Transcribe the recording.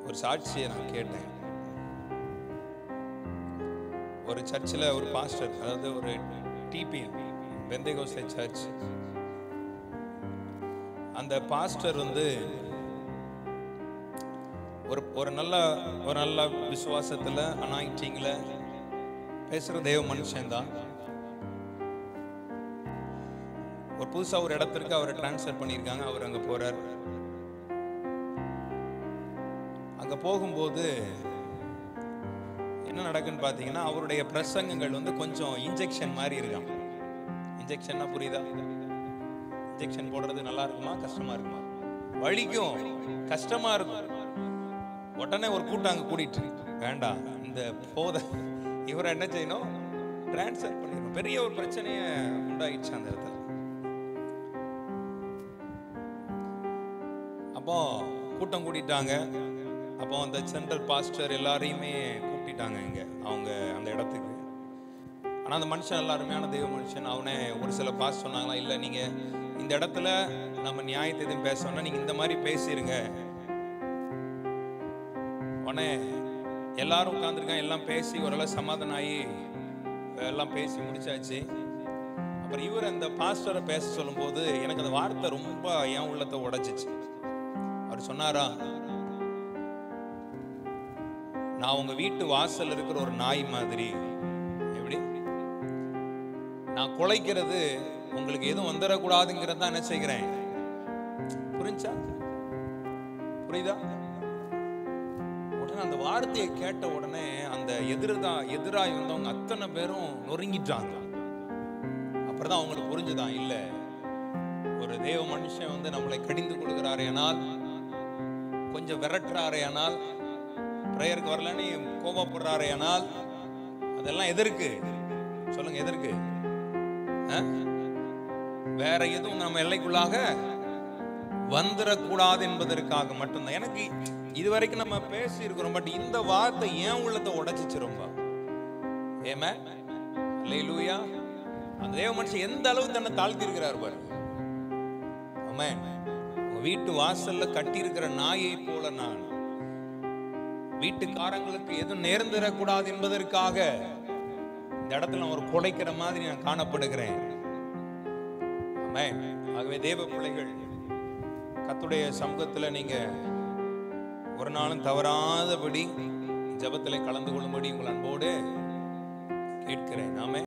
ஒரு சாட்சியை நான் கேட்டேன் ஒரு சர்ச்சில் ஒரு பாஸ்டர் அதாவது ஒரு டிபி பெந்தேகோஸ்தே சர்ச் அந்த பாஸ்டர் வந்து ஒரு ஒரு நல்ல ஒரு நல்ல விசுவாசத்தில் அனாயிட்டிங்கில் பேசுகிற தேவ மனுஷன்தான் ஒரு புதுசாக ஒரு இடத்திற்கு அவரை டிரான்ஸ்ஃபர் பண்ணியிருக்காங்க அவர் அங்கே போகிறார் அங்கே போகும்போது என்ன நடக்குன்னு பார்த்தீங்கன்னா அவருடைய பிரசங்கங்கள் வந்து கொஞ்சம் இன்ஜெக்ஷன் மாதிரி இருக்கான் இன்ஜெக்ஷன்னா புரியுதா இன்ஜெக்ஷன் போடுறது நல்லா இருக்குமா கஷ்டமா இருக்குமா வலிக்கும் கஷ்டமா இருக்கும் உடனே ஒரு கூட்டம் அங்கே கூட்டிட்டு வேண்டாம் இந்த போத இவரை என்ன செய்யணும் டிரான்ஸ்ஃபர் பண்ணிடணும் பெரிய ஒரு பிரச்சனையை உண்டாயிடுச்சு அந்த இடத்துல அப்போ கூட்டம் கூட்டிட்டாங்க அப்போ அந்த சென்ட்ரல் பாஸ்டர் எல்லாரையுமே கூப்பிட்டாங்க இங்க அவங்க அந்த இடத்துக்கு ஆனா அந்த மனுஷன் நல்லா அருமையான தெய்வ மனுஷன் அவனே ஒரு சில பாஸ் சொன்னாங்களா இல்ல நீங்க இந்த இடத்துல நம்ம நியாயத்தை எதுவும் பேசணும்னா நீங்க இந்த மாதிரி பேசிருங்க உடனே எல்லாரும் உட்காந்துருக்காங்க எல்லாம் பேசி ஓரளவு சமாதானம் ஆகி எல்லாம் பேசி முடிச்சாச்சு அப்புறம் இவர் அந்த பாஸ்டரை பேச சொல்லும்போது எனக்கு அந்த வார்த்தை ரொம்ப என் உள்ளத்தை உடைச்சிச்சு அவர் சொன்னாரா நான் உங்க வீட்டு வாசல் இருக்கிற ஒரு நாய் மாதிரி எப்படி நான் குலைக்கிறது உங்களுக்கு எதுவும் வந்துடக்கூடாதுங்கிறது தான் என்ன செய்கிறேன் புரிஞ்சா புரியுதா உடனே அந்த வார்த்தையை கேட்ட உடனே அந்த எதிர்தா எதிராய் வந்தவங்க அத்தனை பேரும் நொறுங்கிட்டாங்க அப்புறம் தான் அவங்களுக்கு புரிஞ்சுதான் இல்ல ஒரு தேவ மனுஷன் வந்து நம்மளை கடிந்து கொடுக்கிறாரேனால் கொஞ்சம் விரட்டுறாரேனால் ப்ரேயருக்கு வரலன்னு கோபப்படுறாரேனால் அதெல்லாம் எதற்கு சொல்லுங்க எதற்கு ஆ? வேற எதுவும் நம்ம எல்லைக்குள்ளாக வந்துடக்கூடாது என்பதற்காக மட்டும்தான் எனக்கு இது வரைக்கும் நம்ம பேசி இருக்கிறோம் பட் இந்த வார்த்தை ஏன் உள்ளத்தை உடைச்சிச்சு ரொம்ப ஏமே லூயா அந்த தேவ மனுஷன் எந்த அளவு தன்னை தாழ்த்தி இருக்கிறார் பாரு ஆமென் உங்க வீட்டு வாசல்ல கட்டி இருக்கிற நாயை போல நான் வீட்டுக்காரங்களுக்கு எதுவும் நேர்ந்திடக்கூடாது என்பதற்காக இந்த இடத்துல நான் ஒரு குலைக்கிற மாதிரி நான் காணப்படுகிறேன் ஆமென். ஆகவே தேவ பிள்ளைகள் கத்துடைய சமூகத்துல நீங்க ஒரு நாளும் தவறாதபடி ஜெபத்திலே கலந்து கொள்ளும்படி உங்கள் அன்போடு கேட்கிறேன் ஆமென்